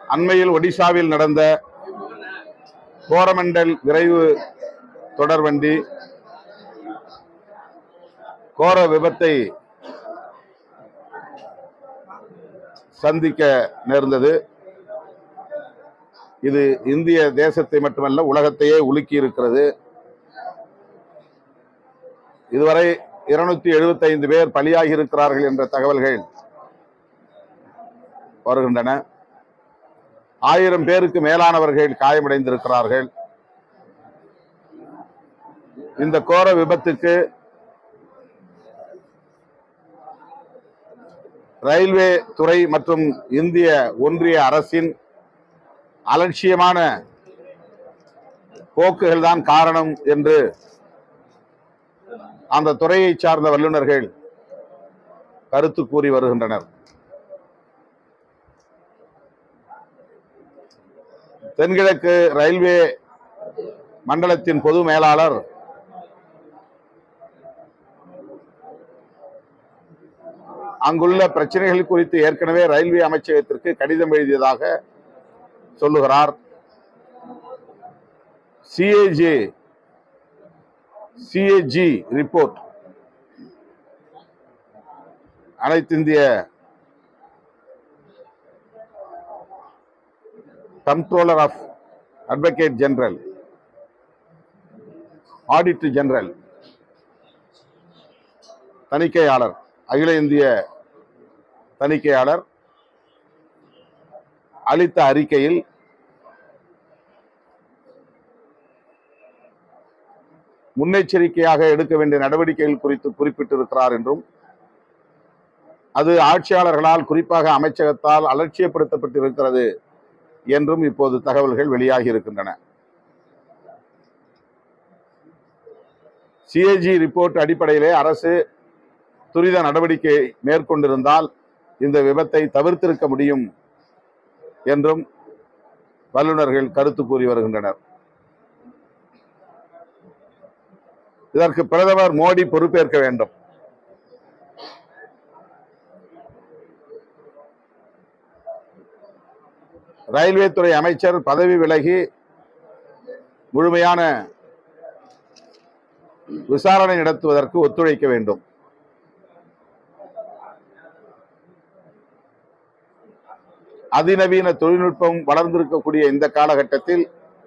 அண்மையில் ஒடிசாவில் நடந்த கோரமண்டல் விரைவு தொடர்வண்டி கோர விபத்தை சந்திக்க நேர்ந்தது இது இந்திய தேசத்தை மட்டுமல்ல உலகத்தையே உலுக்கி இருக்கிறது இதுவரை இருநூத்தி எழுபத்தைந்து பேர் பலியாகி இருக்கிறார்கள் என்ற தகவல்கள் வருகின்றன ஆயிரம் பேருக்கு மேலானவர்கள் காயமடைந்திருக்கிறார்கள் இந்த கோர விபத்துக்கு ரயில்வே துறை மற்றும் இந்திய ஒன்றிய அரசின் அலட்சியமான போக்குகள் தான் காரணம் என்று அந்த துறையை சார்ந்த வல்லுநர்கள் கருத்து கூறி வருகின்றனர் தென்கிழக்கு ரயில்வே மண்டலத்தின் பொது மேலாளர் அங்குள்ள பிரச்சனைகள் குறித்து ஏற்கனவே ரயில்வே அமைச்சகத்திற்கு கடிதம் எழுதியதாக சொல்லுகிறார் சிஏஜி சிஏஜி ரிப்போர்ட் அனைத்திந்திய controller of advocate general auditor general தணிக்கையாளர் அகில இந்திய தணிக்கையாளர் அளித்த அறிக்கையில் முன்னெச்சரிக்கையாக எடுக்க வேண்டிய நடவடிக்கைகள் குறித்து குறிப்பிட்டிருக்கிறார் என்றும் அது ஆட்சியாளர்களால் குறிப்பாக அமைச்சகத்தால் அலட்சியப்படுத்தப்பட்டிருக்கிறது என்றும் இப்போது தகவல்கள் வெளியாகி இருக்கின்றன சிஏஜி ரிப்போர்ட் அடிப்படையிலே அரசு துரித நடவடிக்கை மேற்கொண்டிருந்தால் இந்த விபத்தை தவிர்த்திருக்க முடியும் என்றும் வல்லுநர்கள் கருத்து கூறி வருகின்றனர் இதற்கு பிரதமர் மோடி பொறுப்பேற்க வேண்டும் ரயில்வே துறை அமைச்சர் பதவி விலகி முழுமையான விசாரணை நடத்துவதற்கு ஒத்துழைக்க வேண்டும் அதிநவீன தொழில்நுட்பம் வளர்ந்திருக்கக்கூடிய இந்த காலகட்டத்தில்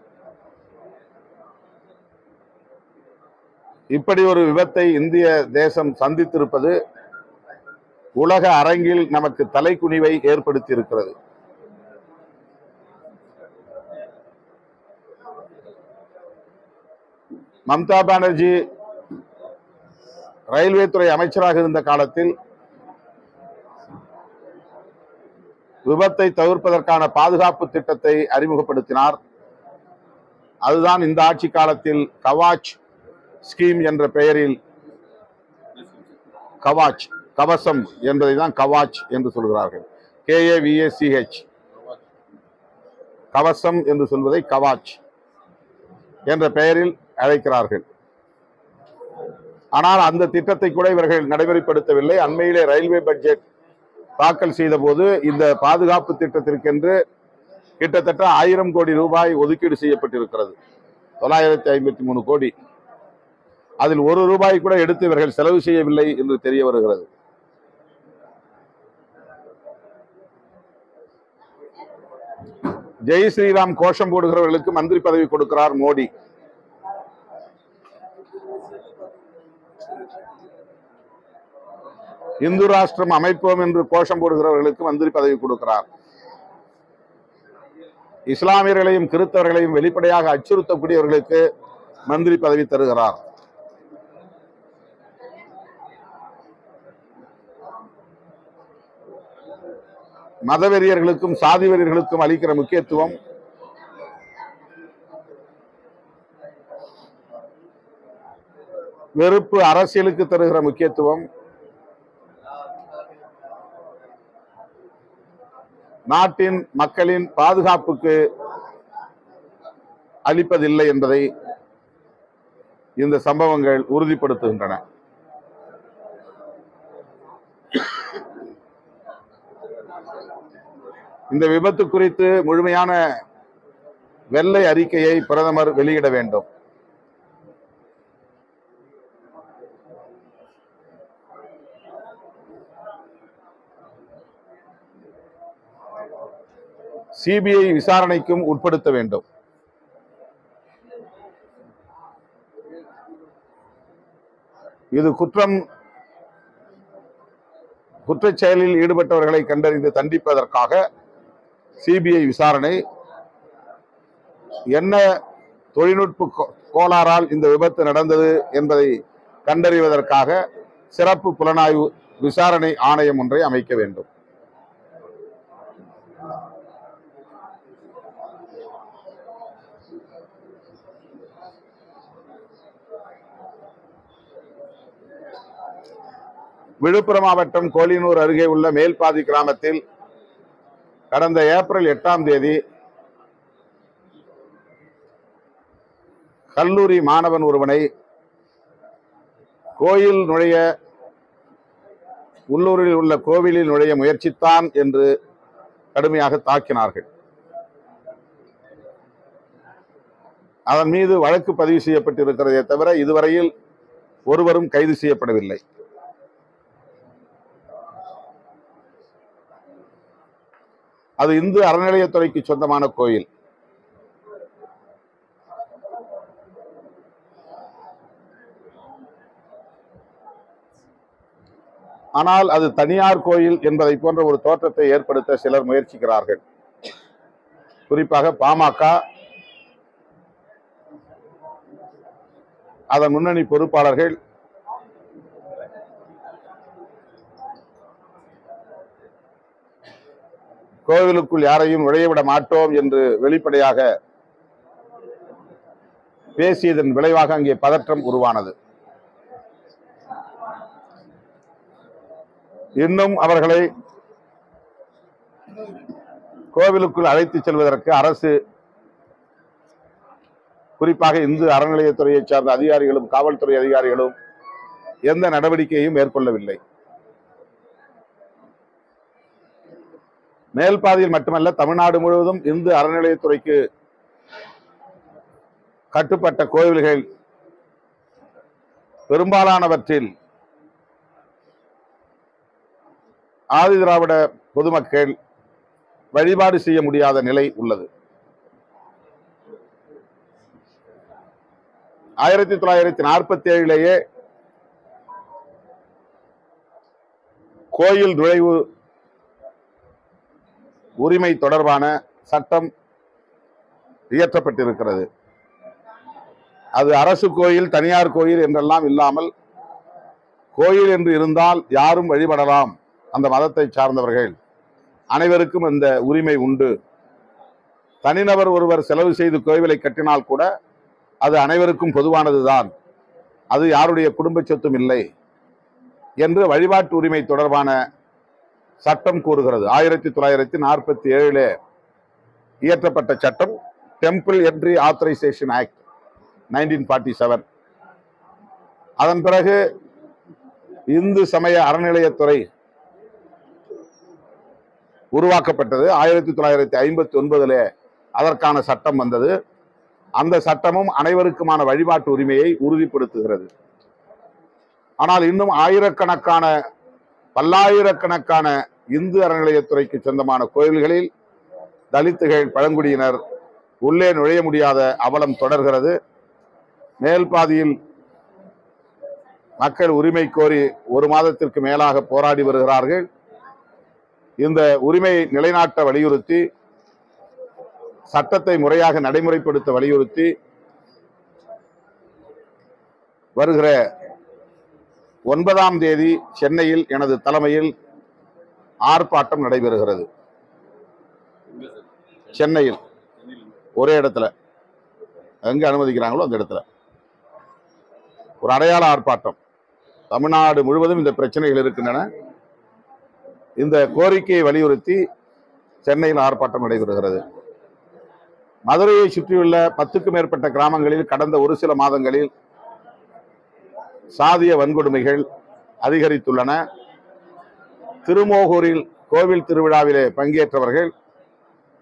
இப்படி ஒரு விபத்தை இந்திய தேசம் சந்தித்திருப்பது உலக அரங்கில் நமக்கு தலைக்குனிவை ஏற்படுத்தி இருக்கிறது மம்தா பானர்ஜி ரயில்வே துறை அமைச்சராக இருந்த காலத்தில் விபத்தை தவிர்ப்பதற்கான பாதுகாப்பு திட்டத்தை அறிமுகப்படுத்தினார் அதுதான் இந்த ஆட்சி காலத்தில் கவாச் ஸ்கீம் என்ற பெயரில் கவாச் கவசம் என்பதை தான் கவாச் என்று சொல்கிறார்கள் கேஏவிஏசிஹெச் கவசம் என்று சொல்வதை கவாச் என்ற பெயரில் அழைக்கிறார்கள் ஆனால் அந்த திட்டத்தை கூட இவர்கள் நடைமுறைப்படுத்தவில்லை அண்மையிலே ரயில்வே பட்ஜெட் தாக்கல் செய்த போது இந்த பாதுகாப்பு திட்டத்திற்கென்று கிட்டத்தட்ட ஆயிரம் கோடி ரூபாய் ஒதுக்கீடு செய்யப்பட்டிருக்கிறது தொள்ளாயிரத்தி ஐம்பத்தி மூணு கோடி அதில் ஒரு ரூபாய் கூட எடுத்து இவர்கள் செலவு செய்யவில்லை என்று தெரிய வருகிறது ஜெய் ஸ்ரீராம் கோஷம் போடுகிறவர்களுக்கு மந்திரி பதவி கொடுக்கிறார் மோடி இந்து ராஷ்டிரம் அமைப்போம் என்று கோஷம் போடுகிறவர்களுக்கு மந்திரி பதவி கொடுக்கிறார் இஸ்லாமியர்களையும் கிறிஸ்தவர்களையும் வெளிப்படையாக அச்சுறுத்தக்கூடியவர்களுக்கு மந்திரி பதவி தருகிறார் மதவெறியர்களுக்கும் சாதி வெறியர்களுக்கும் அளிக்கிற முக்கியத்துவம் வெறுப்பு அரசியலுக்கு தருகிற முக்கியத்துவம் நாட்டின் மக்களின் பாதுகாப்புக்கு அளிப்பதில்லை என்பதை இந்த சம்பவங்கள் உறுதிப்படுத்துகின்றன இந்த விபத்து குறித்து முழுமையான வெள்ளை அறிக்கையை பிரதமர் வெளியிட வேண்டும் சிபிஐ விசாரணைக்கும் உட்படுத்த வேண்டும் இது குற்றம் குற்றச் செயலில் ஈடுபட்டவர்களை கண்டறிந்து தண்டிப்பதற்காக சிபிஐ விசாரணை என்ன தொழில்நுட்ப கோ- கோளாறால் இந்த விபத்து நடந்தது என்பதை கண்டறிவதற்காக சிறப்பு புலனாய்வு விசாரணை ஆணையம் ஒன்றை அமைக்க வேண்டும் விழுப்புரம் மாவட்டம் கோலினூர் அருகே உள்ள மேல்பாதி கிராமத்தில் கடந்த ஏப்ரல் எட்டாம் தேதி கல்லூரி மாணவன் ஒருவனை கோயில் நுழைய உள்ளூரில் உள்ள கோவிலில் நுழைய முயற்சித்தான் என்று கடுமையாக தாக்கினார்கள் அதன் மீது வழக்கு பதிவு செய்யப்பட்டிருக்கிறதே தவிர இதுவரையில் ஒருவரும் கைது செய்யப்படவில்லை அது இந்து அறநிலையத்துறைக்கு சொந்தமான கோயில் ஆனால் அது தனியார் கோயில் என்பதை போன்ற ஒரு தோற்றத்தை ஏற்படுத்த சிலர் முயற்சிக்கிறார்கள் குறிப்பாக பாமக அதன் முன்னணி பொறுப்பாளர்கள் கோவிலுக்குள் யாரையும் நுழையவிட மாட்டோம் என்று வெளிப்படையாக பேசியதன் விளைவாக அங்கே பதற்றம் உருவானது இன்னும் அவர்களை கோவிலுக்குள் அழைத்துச் செல்வதற்கு அரசு குறிப்பாக இந்து அறநிலையத்துறையைச் சார்ந்த அதிகாரிகளும் காவல்துறை அதிகாரிகளும் எந்த நடவடிக்கையும் மேற்கொள்ளவில்லை மேல்பாதியில் மட்டுமல்ல தமிழ்நாடு முழுவதும் இந்து அறநிலையத்துறைக்கு கட்டுப்பட்ட கோவில்கள் பெரும்பாலானவற்றில் ஆதிதிராவிட பொதுமக்கள் வழிபாடு செய்ய முடியாத நிலை உள்ளது ஆயிரத்தி தொள்ளாயிரத்தி நாற்பத்தி ஏழிலேயே கோயில் நுழைவு உரிமை தொடர்பான சட்டம் இயற்றப்பட்டிருக்கிறது அது அரசு கோயில் தனியார் கோயில் என்றெல்லாம் இல்லாமல் கோயில் என்று இருந்தால் யாரும் வழிபடலாம் அந்த மதத்தை சார்ந்தவர்கள் அனைவருக்கும் இந்த உரிமை உண்டு தனிநபர் ஒருவர் செலவு செய்து கோவிலை கட்டினால் கூட அது அனைவருக்கும் பொதுவானதுதான் அது யாருடைய குடும்ப சொத்தும் இல்லை என்று வழிபாட்டு உரிமை தொடர்பான சட்டம் கூறுகிறது ஆயிரத்தி தொள்ளாயிரத்தி நாற்பத்தி ஏழில் இயற்றப்பட்ட சட்டம் temple entry authorisation act nineteen forty seven அதன் பிறகு இந்து சமய அறநிலையத்துறை உருவாக்கப்பட்டது ஆயிரத்தி தொள்ளாயிரத்தி ஐம்பத்தி ஒன்பதுல அதற்கான சட்டம் வந்தது அந்த சட்டமும் அனைவருக்குமான வழிபாட்டு உரிமையை உறுதிப்படுத்துகிறது ஆனால் இன்னும் ஆயிரக்கணக்கான பல்லாயிரக்கணக்கான இந்து அறநிலையத்துறைக்கு சொந்தமான கோயில்களில் தலித்துகள் பழங்குடியினர் உள்ளே நுழைய முடியாத அவலம் தொடர்கிறது மேல் பாதியில் மக்கள் உரிமை கோரி ஒரு மாதத்திற்கு மேலாக போராடி வருகிறார்கள் இந்த உரிமையை நிலைநாட்ட வலியுறுத்தி சட்டத்தை முறையாக நடைமுறைப்படுத்த வலியுறுத்தி வருகிற ஒன்பதாம் தேதி சென்னையில் எனது தலைமையில் ஆர்ப்பாட்டம் நடைபெறுகிறது சென்னையில் ஒரே இடத்துல எங்க அனுமதிக்கிறாங்களோ அந்த இடத்துல ஒரு அடையாள ஆர்ப்பாட்டம் தமிழ்நாடு முழுவதும் இந்த பிரச்சனைகள் இருக்கின்றன இந்த கோரிக்கையை வலியுறுத்தி சென்னையில் ஆர்ப்பாட்டம் நடைபெறுகிறது மதுரையை சுற்றியுள்ள பத்துக்கும் மேற்பட்ட கிராமங்களில் கடந்த ஒரு சில மாதங்களில் சாதிய வன்கொடுமைகள் அதிகரித்துள்ளன திருமோகூரில் கோவில் திருவிழாவிலே பங்கேற்றவர்கள்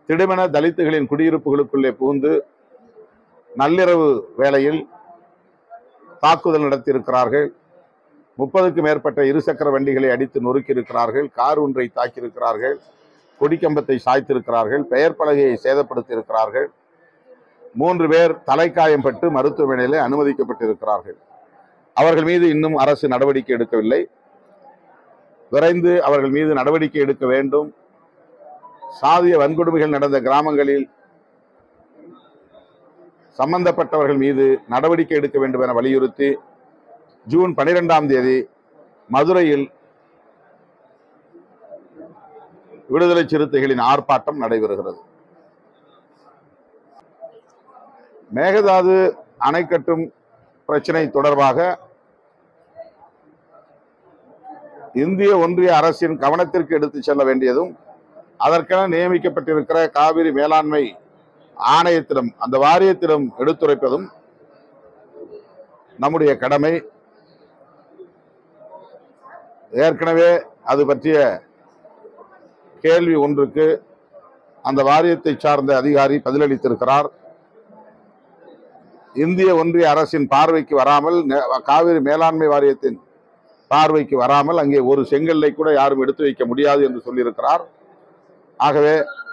திடுமென தலித்துகளின் குடியிருப்புகளுக்குள்ளே புகுந்து நள்ளிரவு வேளையில் தாக்குதல் நடத்தியிருக்கிறார்கள் முப்பதுக்கு மேற்பட்ட இருசக்கர வண்டிகளை அடித்து நொறுக்கியிருக்கிறார்கள் கார் ஒன்றை தாக்கியிருக்கிறார்கள் கொடிக்கம்பத்தை சாய்த்திருக்கிறார்கள் பெயர் பலகையை சேதப்படுத்தியிருக்கிறார்கள் மூன்று பேர் தலைக்காயம் பட்டு மருத்துவமனையிலே அனுமதிக்கப்பட்டிருக்கிறார்கள் அவர்கள் மீது இன்னும் அரசு நடவடிக்கை எடுக்கவில்லை விரைந்து அவர்கள் மீது நடவடிக்கை எடுக்க வேண்டும் சாதிய வன்கொடுமைகள் நடந்த கிராமங்களில் சம்பந்தப்பட்டவர்கள் மீது நடவடிக்கை எடுக்க வேண்டும் என வலியுறுத்தி ஜூன் பனிரெண்டாம் தேதி மதுரையில் விடுதலை சிறுத்தைகளின் ஆர்ப்பாட்டம் நடைபெறுகிறது மேகதாது அணை கட்டும் பிரச்சனை தொடர்பாக இந்திய ஒன்றிய அரசின் கவனத்திற்கு எடுத்துச் செல்ல வேண்டியதும் அதற்கென நியமிக்கப்பட்டிருக்கிற காவிரி மேலாண்மை ஆணையத்திடம் அந்த வாரியத்திடம் எடுத்துரைப்பதும் நம்முடைய கடமை ஏற்கனவே அது பற்றிய கேள்வி ஒன்றுக்கு அந்த வாரியத்தை சார்ந்த அதிகாரி பதிலளித்திருக்கிறார் இந்திய ஒன்றிய அரசின் பார்வைக்கு வராமல் நெ- காவிரி மேலாண்மை வாரியத்தின் பார்வைக்கு வராமல் அங்கே ஒரு செங்கல்லை கூட யாரும் எடுத்து வைக்க முடியாது என்று சொல்லியிருக்கிறார் ஆகவே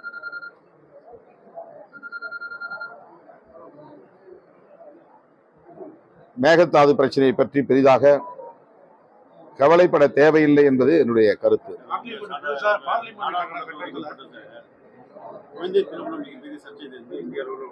மேகதாது பிரச்சனையை பற்றி பெரிதாக கவலைப்பட தேவையில்லை என்பது என்னுடைய கருத்து பார்லிமெண்ட் புதுசா பார்லிமெண்ட் கட்டண சட்டத்துல குழந்தை திருமணம் மிகப்பெரிய சர்ச்சை இருந்து இந்திய அளவில்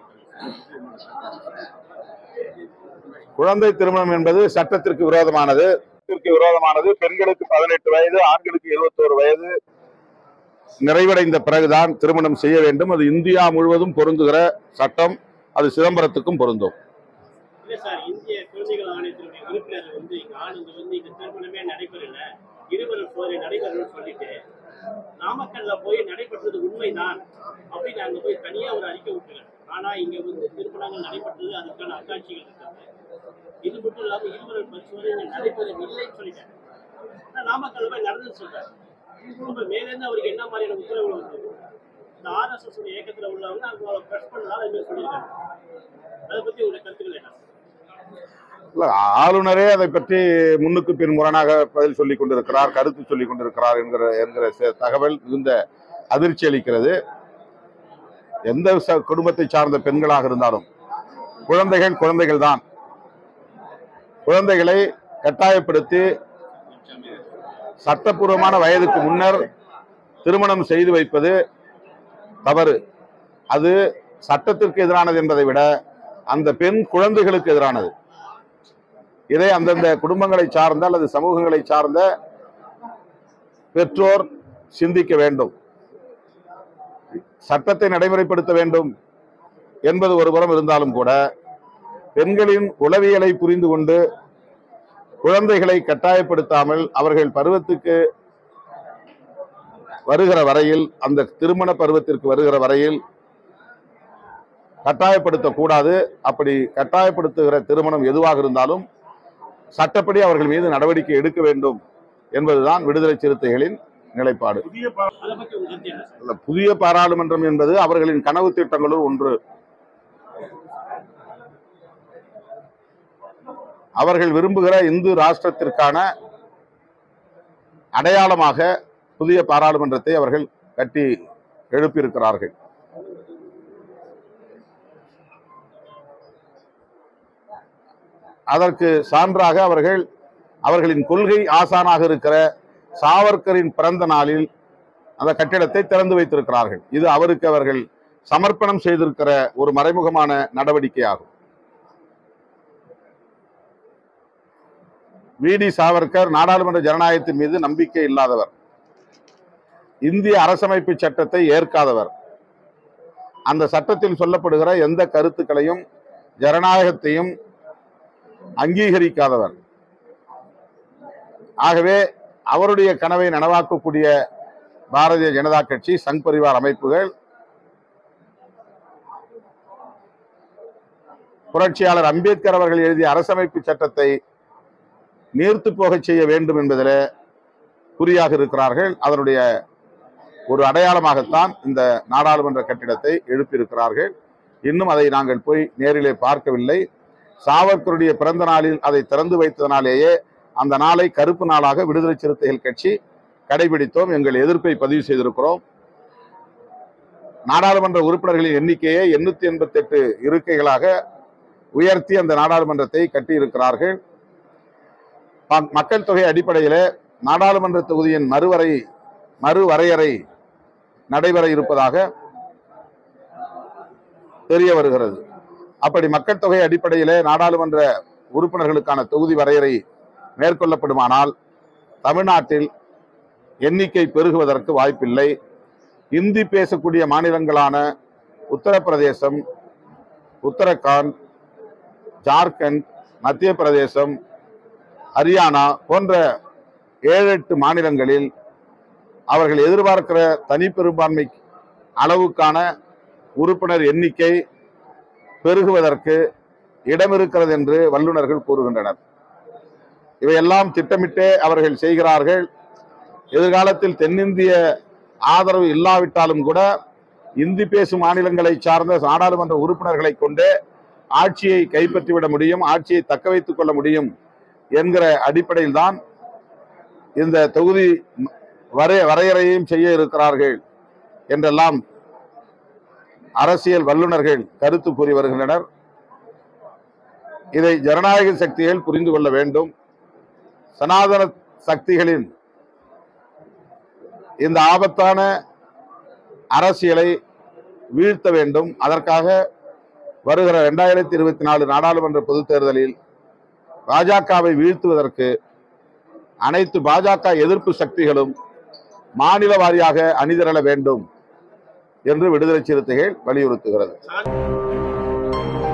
குழந்தை திருமணம் என்பது சட்டத்திற்கு விரோதமானது சட்டத்திற்கு விரோதமானது பெண்களுக்கு பதினெட்டு வயது ஆண்களுக்கு இருபத்தோரு வயது நிறைவடைந்த பிறகுதான் திருமணம் செய்ய வேண்டும் அது இந்தியா முழுவதும் பொருந்துகிற சட்டம் அது சிதம்பரத்துக்கும் பொருந்தும் இல்ல சார் இந்திய குழந்தைகள் ஆணையத்தினுடைய உறுப்பினர் வந்து இங்க ஆளுங்க வந்து இந்த திருமணமே நடைபெறல இருவரும் சோதனை நடைபெறணும்னு சொல்லிட்டு நாமக்கல்ல போய் நடைபெற்றது உண்மைதான் அப்படின்னு அங்க போய் தனியா ஒரு அறிக்கை விட்டுருக்காங்க ஆனா இங்க வந்து திருமணங்கள் நடைபெற்றது அதுக்கான அத்தாட்சிகள் இருக்காங்க இது மட்டும் இல்லாம இருவரும் பரிசோதனை இங்க நடைபெறவில்லைன்னு சொல்லிட்டாங்க ஆனா நாமக்கல்ல போய் நடந்துன்னு சொல்றாரு இப்ப மேலேருந்து அவருக்கு என்ன மாதிரியான உத்தரவு வந்தது இந்த ஆர்எஸ்எஸ் இயக்கத்துல உள்ளவங்க அவங்கள பிரஸ் பண்ணலாம் அது மாதிரி சொல்லியிருக்காங்க அதை பத்தி உங்களுடைய கருத்துக்கள் என்ன இல்ல, ஆளுநரே அதை பற்றி முன்னுக்கு பின் முரணாக பதில் சொல்லிக் கொண்டிருக்கிறார் கருத்து சொல்லிக் கொண்டிருக்கிறார் என்கிற என்கிற ச- தகவல் மிகுந்த அதிர்ச்சி அளிக்கிறது எந்த ச- குடும்பத்தை சார்ந்த பெண்களாக இருந்தாலும் குழந்தைகள் குழந்தைகள் தான் குழந்தைகளை கட்டாயப்படுத்தி சட்டப்பூர்வமான வயதுக்கு முன்னர் திருமணம் செய்து வைப்பது தவறு அது சட்டத்திற்கு எதிரானது என்பதை விட அந்த பெண் குழந்தைகளுக்கு எதிரானது இதை அந்தந்த குடும்பங்களை சார்ந்த அல்லது சமூகங்களை சார்ந்த பெற்றோர் சிந்திக்க வேண்டும் சட்டத்தை நடைமுறைப்படுத்த வேண்டும் என்பது ஒருபுறம் இருந்தாலும் கூட பெண்களின் உளவியலை புரிந்து கொண்டு குழந்தைகளை கட்டாயப்படுத்தாமல் அவர்கள் பருவத்துக்கு வருகிற வரையில் அந்த திருமண பருவத்திற்கு வருகிற வரையில் கட்டாயப்படுத்தக்கூடாது அப்படி கட்டாயப்படுத்துகிற திருமணம் எதுவாக இருந்தாலும் சட்டப்படி அவர்கள் மீது நடவடிக்கை எடுக்க வேண்டும் என்பதுதான் விடுதலை சிறுத்தைகளின் நிலைப்பாடு புதிய பா- அதை பத்தி உங்க கருத்து என்ன சார் அந்த புதிய பாராளுமன்றம் என்பது அவர்களின் கனவு திட்டங்களுள் ஒன்று அவர்கள் விரும்புகிற இந்து ராஷ்டிரத்திற்கான அடையாளமாக புதிய பாராளுமன்றத்தை அவர்கள் கட்டி எழுப்பியிருக்கிறார்கள் அதற்கு சான்றாக அவர்கள் அவர்களின் கொள்கை ஆசானாக இருக்கிற சாவர்கரின் பிறந்த நாளில் அந்த கட்டிடத்தை திறந்து வைத்திருக்கிறார்கள் இது அவருக்கு அவர்கள் சமர்ப்பணம் செய்திருக்கிற ஒரு மறைமுகமான நடவடிக்கையாகும் வி டி சாவர்கர் நாடாளுமன்ற ஜனநாயகத்தின் மீது நம்பிக்கை இல்லாதவர் இந்திய அரசமைப்பு சட்டத்தை ஏற்காதவர் அந்த சட்டத்தில் சொல்லப்படுகிற எந்த கருத்துக்களையும் ஜனநாயகத்தையும் அங்கீகரிக்காதவர் ஆகவே அவருடைய கனவை நனவாக்கக்கூடிய பாரதிய ஜனதா கட்சி சங் பரிவார் அமைப்புகள் புரட்சியாளர் அம்பேத்கர் அவர்கள் எழுதிய அரசமைப்பு சட்டத்தை நீர்த்து போகச் செய்ய வேண்டும் என்பதில் குறியாக இருக்கிறார்கள் அதனுடைய ஒரு அடையாளமாகத்தான் இந்த நாடாளுமன்ற கட்டிடத்தை எழுப்பியிருக்கிறார்கள் இன்னும் அதை நாங்கள் போய் நேரிலே பார்க்கவில்லை சாவர்கருடைய பிறந்த நாளில் அதை திறந்து வைத்ததனாலேயே அந்த நாளை கருப்பு நாளாக விடுதலை சிறுத்தைகள் கட்சி கடைபிடித்தோம் எங்கள் எதிர்ப்பை பதிவு செய்திருக்கிறோம் நாடாளுமன்ற உறுப்பினர்களின் எண்ணிக்கையை எண்ணூத்தி எண்பத்தி எட்டு இருக்கைகளாக உயர்த்தி அந்த நாடாளுமன்றத்தை கட்டியிருக்கிறார்கள் ம- மக்கள் தொகை அடிப்படையில் நாடாளுமன்ற தொகுதியின் மறுவரை மறுவரையறை நடைபெற இருப்பதாக தெரிய வருகிறது அப்படி மக்கள் தொகை அடிப்படையிலே நாடாளுமன்ற உறுப்பினர்களுக்கான தொகுதி வரையறை மேற்கொள்ளப்படுமானால் தமிழ்நாட்டில் எண்ணிக்கை பெருகுவதற்கு வாய்ப்பில்லை இந்தி பேசக்கூடிய மாநிலங்களான உத்தரப்பிரதேசம் உத்தரகாண்ட் ஜார்க்கண்ட் மத்திய பிரதேசம் ஹரியானா போன்ற ஏழு எட்டு மாநிலங்களில் அவர்கள் எதிர்பார்க்கிற தனிப்பெரும்பான்மை அளவுக்கான உறுப்பினர் எண்ணிக்கை பெருகுவதற்கு இடம் இருக்கிறது என்று வல்லுநர்கள் கூறுகின்றனர் இவையெல்லாம் திட்டமிட்டே அவர்கள் செய்கிறார்கள் எதிர்காலத்தில் தென்னிந்திய ஆதரவு இல்லாவிட்டாலும் கூட இந்தி பேசும் மாநிலங்களை சார்ந்த நாடாளுமன்ற உறுப்பினர்களை கொண்டே ஆட்சியை கைப்பற்றிவிட முடியும் ஆட்சியை தக்க வைத்துக் கொள்ள முடியும் என்கிற அடிப்படையில் தான் இந்த தொகுதி வரை வரையறையையும் செய்ய இருக்கிறார்கள் என்றெல்லாம் அரசியல் வல்லுநர்கள் கருத்து கூறி வருகின்றனர் இதை ஜனநாயக சக்திகள் புரிந்து கொள்ள வேண்டும் சனாதன சக்திகளின் இந்த ஆபத்தான அரசியலை வீழ்த்த வேண்டும் அதற்காக வருகிற இரண்டாயிரத்தி இருபத்தி நாலு நாடாளுமன்ற பொதுத் தேர்தலில் பாஜகவை வீழ்த்துவதற்கு அனைத்து பாஜக எதிர்ப்பு சக்திகளும் மாநில வாரியாக அணிதிரள வேண்டும் என்று விடுதலை சிறுத்தைகள் வலியுறுத்துகிறது